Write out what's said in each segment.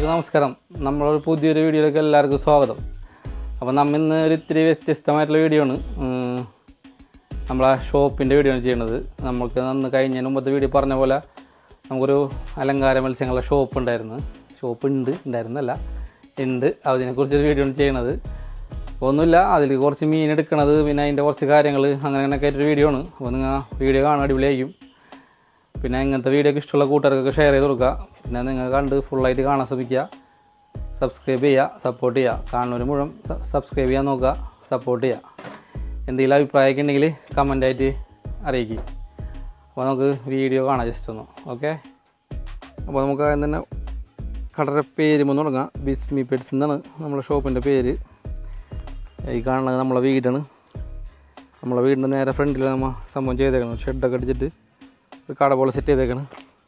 എല്ലാവർക്കും നമസ്കാരം നമ്മളൊരു പുതിയൊരു വീഡിയോയിലേക്ക് എല്ലാവർക്കും സ്വാഗതം അപ്പോൾ നമ്മൾ ഇന്ന് ഒരു ഇത്തിരി വ്യത്യസ്തമായിട്ടുള്ള വീഡിയോ ആണ് ഉം, നമ്മളെ ഷോപ്പിൻ്റെ വീഡിയോ ആണ് ചെയ്യുന്നത് നമുക്ക് അന്ന് കഴിഞ്ഞ മുമ്പത്തെ വീഡിയോ പറഞ്ഞ പോലെ നമുക്കൊരു അലങ്കാര മത്സ്യങ്ങളുടെ ഷോപ്പ് ഉണ്ടായിരുന്നു ഷോപ്പ് ഉണ്ട് ഉണ്ടായിരുന്നല്ല ഉണ്ട് അതിനെക്കുറിച്ചൊരു വീഡിയോ ആണ് ചെയ്യണത് ഒന്നുമില്ല അതിൽ കുറച്ച് മീൻ എടുക്കണത് പിന്നെ അതിൻ്റെ കുറച്ച് കാര്യങ്ങൾ അങ്ങനെ അങ്ങനെയൊക്കെ ആയിട്ടൊരു വീഡിയോ ആണ് അപ്പോൾ നിങ്ങൾ വീഡിയോ കാണാൻ അടിപൊളിയായിരിക്കും പിന്നെ ഇങ്ങനത്തെ വീഡിയോ ഒക്കെ ഇഷ്ടമുള്ള കൂട്ടുകാർക്കൊക്കെ ഷെയർ ചെയ്ത് കൊടുക്കുക പിന്നെ നിങ്ങൾ കണ്ട് ഫുള്ളായിട്ട് കാണാൻ ശ്രമിക്കുക സബ്സ്ക്രൈബ് ചെയ്യുക സപ്പോർട്ട് ചെയ്യുക കാണുന്നവർ മുഴുവൻ സബ്സ്ക്രൈബ് ചെയ്യാൻ നോക്കുക സപ്പോർട്ട് ചെയ്യുക എന്തെങ്കിലും അഭിപ്രായമൊക്കെ ഉണ്ടെങ്കിൽ കമൻ്റായിട്ട് അറിയിക്കുക അപ്പോൾ നമുക്ക് വീഡിയോ കാണാം ജസ്റ്റ് ഒന്ന് ഓക്കെ അപ്പോൾ നമുക്ക് ആദ്യം തന്നെ കടയുടെ പേര് ഒന്ന് തുടങ്ങാം ബിസ്മി പെറ്റ്സ് എന്നാണ് നമ്മുടെ ഷോപ്പിൻ്റെ പേര് ഈ കാണുന്നത് നമ്മളെ വീടാണ് നമ്മളെ വീടിൻ്റെ നേരെ ഫ്രണ്ടിൽ നമ്മൾ സംഭവം ചെയ്തേക്കണം ഷെഡൊക്കെ അടിച്ചിട്ട് ഒരു കട പോലെ സെറ്റ് ചെയ്തേക്കണം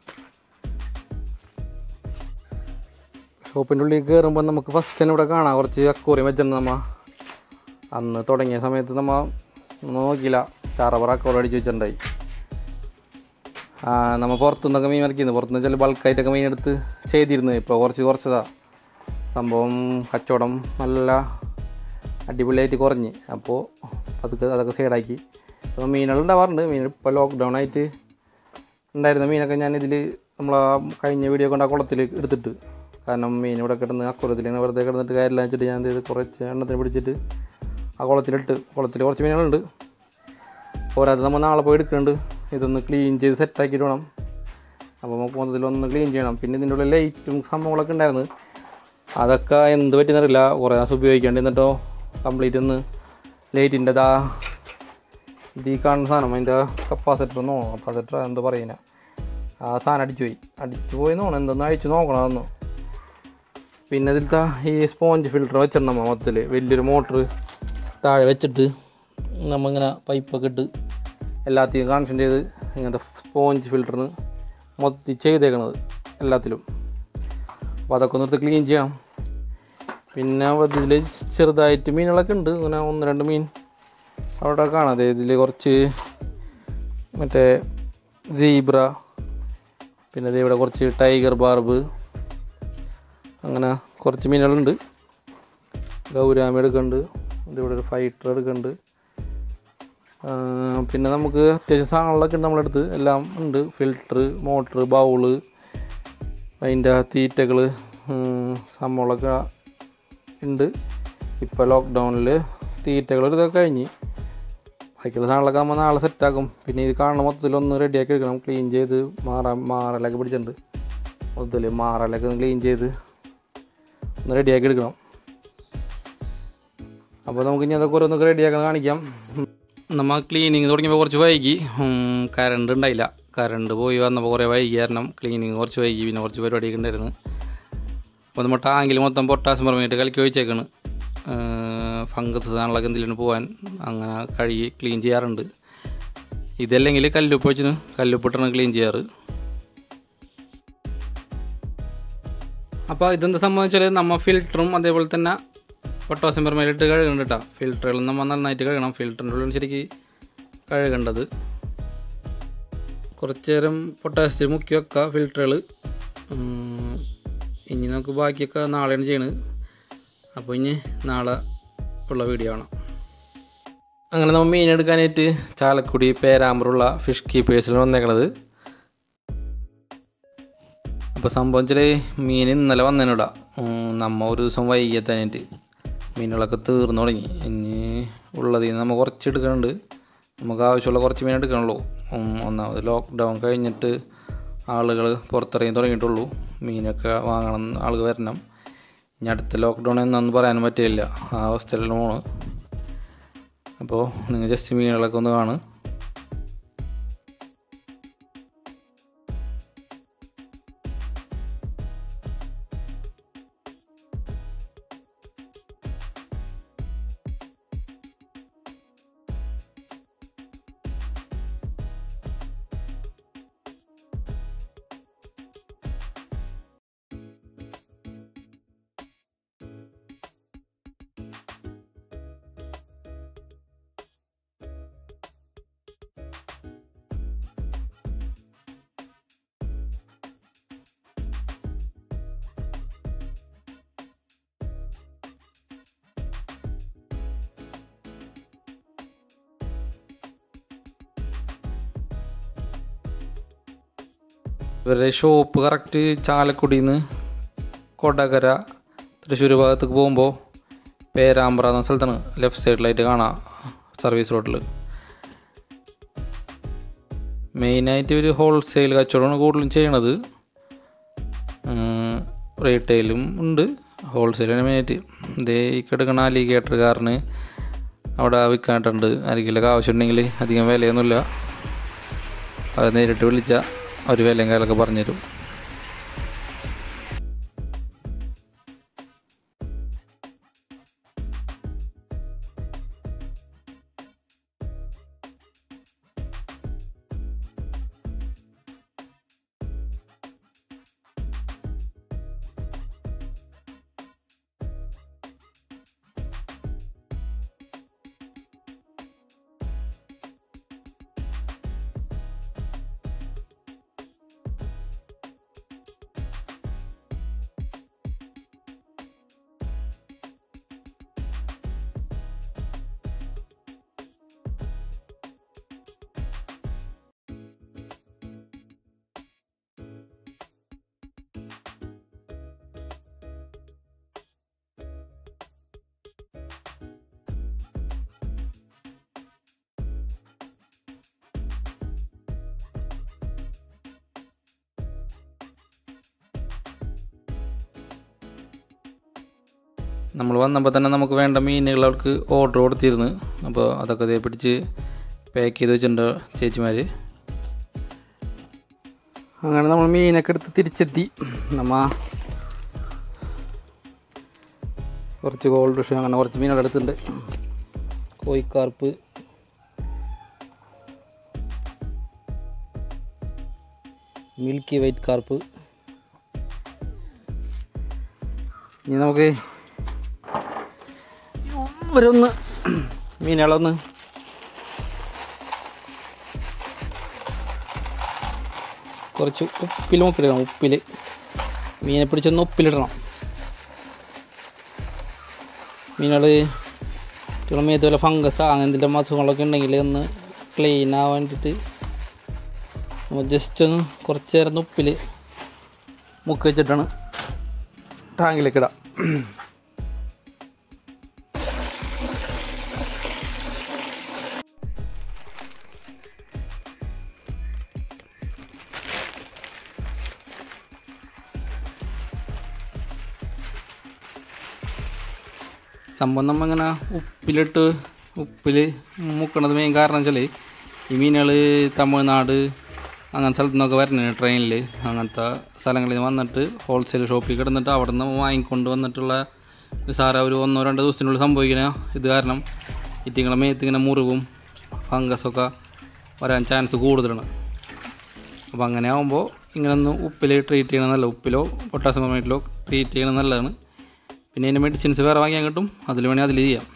ഷോപ്പിൻ്റെ ഉള്ളിൽ കയറുമ്പോൾ നമുക്ക് ഫസ്റ്റ് തന്നെ ഇവിടെ കാണാം കുറച്ച് അക്കൂറിയം വെച്ചിട്ടുണ്ട് നമ്മ അന്ന് തുടങ്ങിയ സമയത്ത് നമ്മ ഒന്നും നോക്കിയില്ല ചാറപ്പറ അക്കോറ അടിച്ച് വെച്ചിട്ടുണ്ടായി ആ, നമ്മ പുറത്തുനിന്നൊക്കെ മീൻ വരയ്ക്കുന്നു പുറത്തുനിന്ന് വെച്ചാൽ ബൾക്കായിട്ടൊക്കെ മീൻ എടുത്ത് ചെയ്തിരുന്നു ഇപ്പോൾ കുറച്ച് കുറച്ചതാ സംഭവം കച്ചവടം നല്ല അടിപൊളിയായിട്ട് കുറഞ്ഞ് അപ്പോൾ അതൊക്കെ അതൊക്കെ സൈഡാക്കി അപ്പോൾ മീനുകൾ ഉണ്ടാവാറുണ്ട് മീൻ ഇപ്പോൾ ലോക്ക്ഡൗൺ ആയിട്ട് ഉണ്ടായിരുന്ന മീനൊക്കെ ഞാൻ ഇതിൽ നമ്മൾ കഴിഞ്ഞ വീഡിയോ കൊണ്ട് ആ കുളത്തിൽ എടുത്തിട്ട് കാരണം മീൻ ഇവിടെ കിടന്ന് അക്കുറത്തിൽ ഇങ്ങനെ വെറുതെ കിടന്നിട്ട് കാര്യമില്ല വെച്ചിട്ട് ഞാൻ ഇത് കുറച്ച് എണ്ണത്തിന് പിടിച്ചിട്ട് ആ കുളത്തിലിട്ട് കുളത്തിൽ കുറച്ച് മീനുകളുണ്ട് പോരാതെ നമ്മൾ നാളെ പോയി എടുക്കുന്നുണ്ട് ഇതൊന്ന് ക്ലീൻ ചെയ്ത് സെറ്റാക്കിയിട്ട് വേണം അപ്പോൾ നമുക്ക് മൊത്തത്തിൽ ഒന്ന് ക്ലീൻ ചെയ്യണം പിന്നെ ഇതിൻ്റെ ഉള്ളിൽ ലൈറ്റും സംഭവങ്ങളൊക്കെ ഉണ്ടായിരുന്നു അതൊക്കെ എന്ത് പറ്റിയെന്നറിയില്ല കുറേ ദിവസം ഉപയോഗിക്കാണ്ട് എന്നിട്ടോ കംപ്ലീറ്റ് ഒന്ന് ലൈറ്റിൻ്റെ ദാ ഇത് ഈ കാണുന്ന സാധനം അതിൻ്റെ കപ്പാസിറ്റർ എന്നോ കപ്പാസിറ്റർ എന്തോ പറയുന്ന ആ സാധനം അടിച്ചു പോയി അടിച്ചു പോയി നോക്കണം എന്തെന്ന് അഴിച്ച് നോക്കണം അതൊന്ന് പിന്നെ ഇതിലത്തെ ഈ സ്പോഞ്ച് ഫിൽറ്റർ വെച്ചിട്ടുണ്ട് മൊത്തത്തിൽ വലിയൊരു മോട്ടർ താഴെ വെച്ചിട്ട് നമ്മളിങ്ങനെ പൈപ്പൊക്കെ ഇട്ട് എല്ലാத்தைയും കണക്ഷൻ ചെയ്ത് ഇങ്ങനത്തെ സ്പോഞ്ച് ഫിൽറ്ററിന് മൊത്തത്തിൽ ചെയ്തേക്കണത് എല്ലാത്തിലും അപ്പോൾ അതൊക്കെ ഒന്ന് എടുത്ത് ക്ലീൻ ചെയ്യണം പിന്നെ ഇതിൽ ചെറുതായിട്ട് മീനുകളൊക്കെ ഉണ്ട് ഇങ്ങനെ ഒന്ന് രണ്ട് മീൻ അവിടെ കാണാം ഇതിൽ കുറച്ച് മറ്റേ സീബ്ര പിന്നെ ദേ ഇവിടെ കുറച്ച് ടൈഗർ ബാർബ് അങ്ങനെ കുറച്ച് മീനുകളുണ്ട് ഗൗരാമി എടുക്കുന്നുണ്ട് ഇതിവിടെ ഒരു ഫൈറ്റർ എടുക്കുന്നുണ്ട് ആ, പിന്നെ നമുക്ക് അത്യാവശ്യം സാധനങ്ങളൊക്കെ ഉണ്ട് നമ്മളടുത്ത് എല്ലാം ഉണ്ട് ഫിൽറ്റർ മോട്ടർ ബൗള് അതിൻ്റെ തീറ്റകൾ സംഭവങ്ങളൊക്കെ ഉണ്ട് ഇപ്പോൾ ലോക്ക്ഡൗണിൽ തീറ്റകൾ ഇതൊക്കെ കഴിഞ്ഞ് ബാക്കിയുള്ള സാധനങ്ങളൊക്കെ നമ്മൾ നാളെ സെറ്റാക്കും പിന്നെ ഇത് കാണുന്ന മൊത്തത്തിൽ ഒന്ന് റെഡിയാക്കി എടുക്കണം ക്ലീൻ ചെയ്ത് മാറാ മാറലൊക്കെ പിടിച്ചിട്ടുണ്ട് മൊത്തത്തിൽ മാറലൊക്കെ ഒന്ന് ക്ലീൻ ചെയ്ത് ഒന്ന് റെഡിയാക്കി എടുക്കണം അപ്പോൾ നമുക്ക് ഇനി അതൊക്കെ ഓരോന്നൊക്കെ റെഡിയാക്കാൻ കാണിക്കാം നമ്മൾ ക്ലീനിങ് തുടങ്ങിയപ്പോൾ കുറച്ച് വൈകി കറണ്ട് ഉണ്ടായില്ല കറണ്ട് പോയി വന്നപ്പോൾ കുറേ വൈകി കാരണം ക്ലീനിങ് കുറച്ച് വൈകി പിന്നെ കുറച്ച് പരിപാടിയൊക്കെ ഉണ്ടായിരുന്നു അപ്പോൾ നമ്മൾ ടാങ്കിൽ മൊത്തം പൊട്ടാസ്യം പറഞ്ഞിട്ട് കലക്കി ഒഴിച്ചേക്കാണ് ഫംഗസ് സാധനങ്ങളൊക്കെ എന്തെങ്കിലും പോകാൻ അങ്ങനെ കഴുകി ക്ലീൻ ചെയ്യാറുണ്ട് ഇതല്ലെങ്കിൽ കല്ലുപ്പ് വെച്ചിന് കല്ലുപ്പിട്ടാണ് ക്ലീൻ ചെയ്യാറ് അപ്പോൾ ഇതെന്താ സംഭവിച്ചാൽ നമ്മൾ ഫിൽറ്ററും അതേപോലെ തന്നെ പൊട്ടാസ്യം പെർമേലിട്ട് കഴുകണ്ട കേട്ടോ ഫിൽറ്ററുകൾ നമ്മൾ നന്നായിട്ട് കഴുകണം ഫിൽറ്ററിൻ്റെ ഉള്ളിൽ ശരിക്ക് കഴുകേണ്ടത് കുറച്ച് നേരം പൊട്ടാസ്യം മുക്കി വെക്കുക ഫിൽറ്ററുകൾ ഇനി നമുക്ക് ബാക്കിയൊക്കെ നാളെയാണ് ചെയ്യണത് അപ്പോൾ ഇനി നാളെ ഉള്ള വീഡിയോ ആണ് അങ്ങനെ നമ്മൾ മീൻ എടുക്കാനായിട്ട് ചാലക്കുടി പേരാമ്പ്രുള്ള ഫിഷ് കീപ്പേഴ്സിൽ വന്നേക്കണത് അപ്പോൾ സംഭവം വെച്ചാൽ മീൻ ഇന്നലെ വന്നതിനിടാ നമ്മ ഒരു ദിവസം വൈകിയെത്താനായിട്ട് മീനുകളൊക്കെ തീർന്നു തുടങ്ങി ഇനി ഉള്ളതിൽ നിന്ന് നമ്മൾ കുറച്ച് എടുക്കുന്നുണ്ട് നമുക്ക് ആവശ്യമുള്ള കുറച്ച് മീൻ എടുക്കണുള്ളൂ ഉം, ഒന്നാമത് ലോക്ക്ഡൗൺ കഴിഞ്ഞിട്ട് ആളുകൾ പുറത്തിറങ്ങി തുടങ്ങിയിട്ടുള്ളൂ മീനൊക്കെ വാങ്ങണം ആളുകൾ വരണം ഇനി അടുത്ത ലോക്ക്ഡൗൺ എന്നൊന്നും പറയാനും പറ്റില്ല ആ അവസ്ഥയിലാണ് പോണ് അപ്പോൾ നിങ്ങൾ ജസ്റ്റ് മീനുകളൊക്കെ ഒന്ന് കാണും ഇവരുടെ ഷോപ്പ് കറക്റ്റ് ചാലക്കുടിയിൽ നിന്ന് കൊടകര തൃശ്ശൂർ ഭാഗത്തേക്ക് പോകുമ്പോൾ പേരാമ്പ്ര എന്ന സ്ഥലത്താണ് ലെഫ്റ്റ് സൈഡിലായിട്ട് കാണാം സർവീസ് റോഡിൽ മെയിനായിട്ട് ഒരു ഹോൾസെയിൽ കച്ചവടമാണ് കൂടുതലും ചെയ്യണത് റീറ്റെയിലും ഉണ്ട് ഹോൾസെയിലാണ് മെയിനായിട്ട് ഇതേ ഈ കിടക്കണ അലിഗേറ്ററുകാരന് അവിടെ വിൽക്കാനായിട്ടുണ്ട് ആരെങ്കിലും ആവശ്യമുണ്ടെങ്കിൽ അധികം വിലയൊന്നുമില്ല അത് നേരിട്ട് വിളിച്ചാൽ അവർ വിലയും കാര്യങ്ങളൊക്കെ പറഞ്ഞുതരും നമ്മൾ വന്നപ്പോൾ തന്നെ നമുക്ക് വേണ്ട മീനുകൾ അവർക്ക് ഓർഡർ കൊടുത്തിരുന്നു അപ്പോൾ അതൊക്കെ ഇതേ പിടിച്ച് പാക്ക് ചെയ്ത് വെച്ചിട്ടുണ്ട് ചേച്ചിമാർ അങ്ങനെ നമ്മൾ മീനൊക്കെ എടുത്ത് തിരിച്ചെത്തി നമ്മ കുറച്ച് ഗോൾഡ് ഫിഷ് അങ്ങനെ കുറച്ച് മീനുകൾ എടുത്തിട്ടുണ്ട് കോയിക്കാർപ്പ് മിൽക്കി വൈറ്റ് കാർപ്പ് ഇനി നമുക്ക് ഇവരൊന്ന് മീനുകളൊന്ന് കുറച്ച് ഉപ്പിൽ മുക്കിലിടണം ഉപ്പിൽ മീനെ പിടിച്ചൊന്ന് ഉപ്പിലിടണം മീനുകൾ മേത്ത് വല്ല ഫംഗസ് അങ്ങനത്തെ അസുഖങ്ങളൊക്കെ ഉണ്ടെങ്കിൽ ഒന്ന് ക്ലീൻ ആവാൻ വേണ്ടിയിട്ട് നമ്മൾ ജസ്റ്റ് ഒന്ന് കുറച്ച് നേരം ഉപ്പിൽ മുക്കി വെച്ചിട്ടാണ് ടാങ്കിലേക്ക് ഇടാം സംഭവം നമ്മ ഇങ്ങനെ ഉപ്പിലിട്ട് ഉപ്പിൽ മുക്കണത് മെയിൻ കാരണം വെച്ചാൽ ഈ മീനുകൾ തമിഴ്നാട് അങ്ങനത്തെ സ്ഥലത്തു നിന്നൊക്കെ വരുന്നത് ട്രെയിനിൽ അങ്ങനത്തെ സ്ഥലങ്ങളിൽ വന്നിട്ട് ഹോൾസെയിൽ ഷോപ്പിൽ കിടന്നിട്ട് അവിടെ നിന്ന് വാങ്ങിക്കൊണ്ട് വന്നിട്ടുള്ള സാറ ഒരു ഒന്നോ രണ്ടോ ദിവസത്തിനുള്ളിൽ സംഭവിക്കുന്ന ഇത് കാരണം ഇറ്റിങ്ങളെ മേത്ത് ഇങ്ങനെ മുറിവും ഫംഗസൊക്കെ വരാൻ ചാൻസ് കൂടുതലാണ് അപ്പോൾ അങ്ങനെ ആകുമ്പോൾ ഇങ്ങനെ ഒന്ന് ഉപ്പിൽ ട്രീറ്റ് ചെയ്യണം നല്ല ഉപ്പിലോ പൊട്ടാസ്യം പെർമേറ്റിലോ ട്രീറ്റ് ചെയ്യണം നല്ലതാണ് പിന്നെ അതിൻ്റെ മെഡിസിൻസ് വേറെ വാങ്ങിയാൽ കിട്ടും അതിൽ വേണമെങ്കിൽ അതിൽ ചെയ്യാം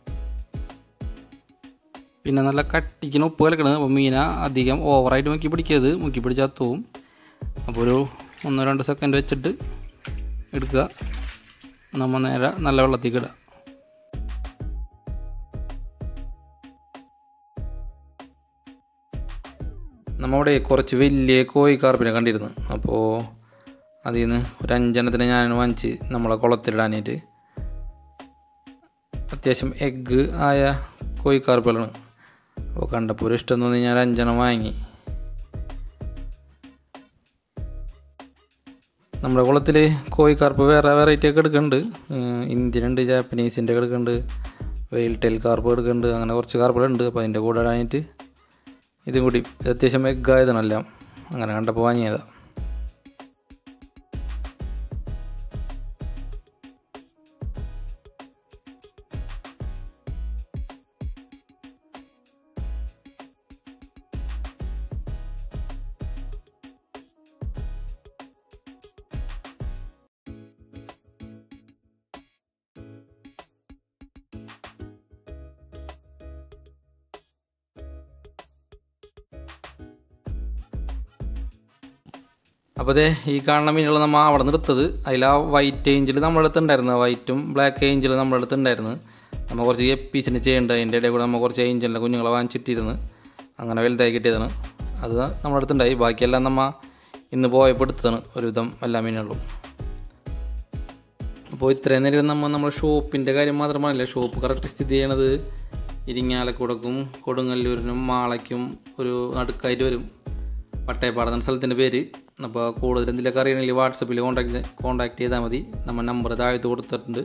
പിന്നെ നല്ല കട്ടിക്കുന്ന ഉപ്പ് കലക്കണത് അപ്പോൾ മീന അധികം ഓവറായിട്ട് മുക്കി പിടിക്കരുത് മുക്കി പിടിച്ചാൽ തൂവും അപ്പോൾ ഒരു ഒന്നോ രണ്ടോ സെക്കൻഡ് വെച്ചിട്ട് എടുക്കുക നമ്മൾ നേരെ നല്ല വെള്ളത്തേക്ക് ഇടുക നമ്മവിടെ കുറച്ച് വലിയ കോഴിക്കാർപ്പിനെ കണ്ടിരുന്നു അപ്പോൾ അതിൽ നിന്ന് ഒരു അഞ്ചെണ്ണത്തിന് ഞാൻ വാങ്ങിച്ച് നമ്മളെ കുളത്തിലിടാനായിട്ട് അത്യാവശ്യം എഗ്ഗ് ആയ കോഴിക്കാർപ്പുകളാണ് അപ്പോൾ കണ്ടപ്പോൾ ഒരു ഇഷ്ടം തോന്നി ഞാൻ ഒരു അഞ്ചെണ്ണം വാങ്ങി നമ്മുടെ കുളത്തിൽ കോഴിക്കാർപ്പ് വേറെ വെറൈറ്റി ഒക്കെ എടുക്കുന്നുണ്ട് ഇന്ത്യൻ ഉണ്ട് ജാപ്പനീസിൻ്റെ ഒക്കെ എടുക്കുന്നുണ്ട് വെയിൽ ടെയിൽ കാർപ്പ് എടുക്കുന്നുണ്ട് അങ്ങനെ കുറച്ച് കാർപ്പുകളുണ്ട് അപ്പോൾ അതിൻ്റെ കൂടെ ഇടാനായിട്ട് ഇതും കൂടി ഇത് അത്യാവശ്യം എഗ്ഗ് ആയതാണെല്ലാം അങ്ങനെ കണ്ടപ്പോൾ വാങ്ങിയതാണ് അപ്പോൾ അതെ ഈ കാണുന്ന മീനുകൾ നമ്മൾ അവിടെ നിന്ന് എടുത്തത് അതിൽ ആ വൈറ്റ് ഏഞ്ചിൽ നമ്മുടെ അടുത്ത് ഉണ്ടായിരുന്നു വൈറ്റും ബ്ലാക്ക് ഏഞ്ചിൽ നമ്മുടെ അടുത്ത് ഉണ്ടായിരുന്നു നമ്മൾ കുറച്ച് എപ്പീസിന് ചെയ്യേണ്ടത് അതിൻ്റെ ഇടയിൽ കൂടെ നമ്മൾ കുറച്ച് ഏഞ്ചലിൻ്റെ കുഞ്ഞുങ്ങളെ വാങ്ങിച്ചിട്ടിരുന്ന് അങ്ങനെ വലുതായി കിട്ടിയതാണ് അത് നമ്മുടെ അടുത്തുണ്ടായി ബാക്കിയെല്ലാം നമ്മൾ ഇന്ന് പോയപ്പോൾ എടുത്തതാണ് ഒരുവിധം എല്ലാ മീനുകളും അപ്പോൾ ഇത്രയും നേരം നമ്മൾ നമ്മുടെ ഷോപ്പിൻ്റെ കാര്യം മാത്രമല്ല ഷോപ്പ് കറക്റ്റ് സ്ഥിതി ചെയ്യണത് ഇരിങ്ങാലക്കുടക്കും കൊടുങ്ങല്ലൂരിനും മാളയ്ക്കും ഒരു നടുക്കായിട്ട് വരും പട്ടയപ്പാട് എന്ന സ്ഥലത്തിൻ്റെ പേര് അപ്പോൾ കൂടുതൽ എന്തെങ്കിലുമൊക്കെ അറിയണമെങ്കിൽ വാട്സപ്പിൽ കോൺടാക്ട് കോൺടാക്ട് ചെയ്താൽ മതി നമ്മൾ നമ്പർ താഴത്ത് കൊടുത്തിട്ടുണ്ട്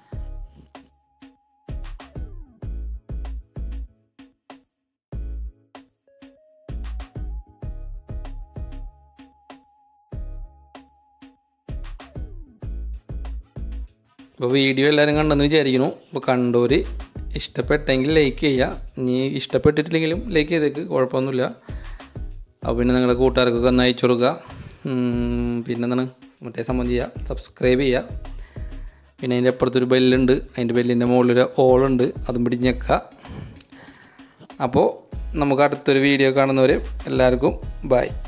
അപ്പോൾ വീഡിയോ എല്ലാവരും കണ്ടെന്ന് വിചാരിക്കുന്നു അപ്പോൾ കണ്ടവർ ഇഷ്ടപ്പെട്ടെങ്കിൽ ലൈക്ക് ചെയ്യുക ഇനി ഇഷ്ടപ്പെട്ടിട്ടില്ലെങ്കിലും ലൈക്ക് ചെയ്തേക്ക് കുഴപ്പമൊന്നുമില്ല അപ്പോൾ പിന്നെ നിങ്ങളുടെ കൂട്ടുകാർക്കൊക്കെ ഒന്ന് അയച്ചു കൊടുക്കുക ഉം, പിന്നെ എന്താണ് മറ്റേ സംഭവം ചെയ്യുക സബ്സ്ക്രൈബ് ചെയ്യുക പിന്നെ അതിൻ്റെ അപ്പുറത്തൊരു ബെല്ലുണ്ട് അതിൻ്റെ ബെല്ലിൻ്റെ മുകളിലൊരു ഓളുണ്ട് അതും പിടിച്ച് ഞെക്കുക അപ്പോൾ നമുക്ക് അടുത്തൊരു വീഡിയോ കാണുന്നവരെ എല്ലാവർക്കും ബൈ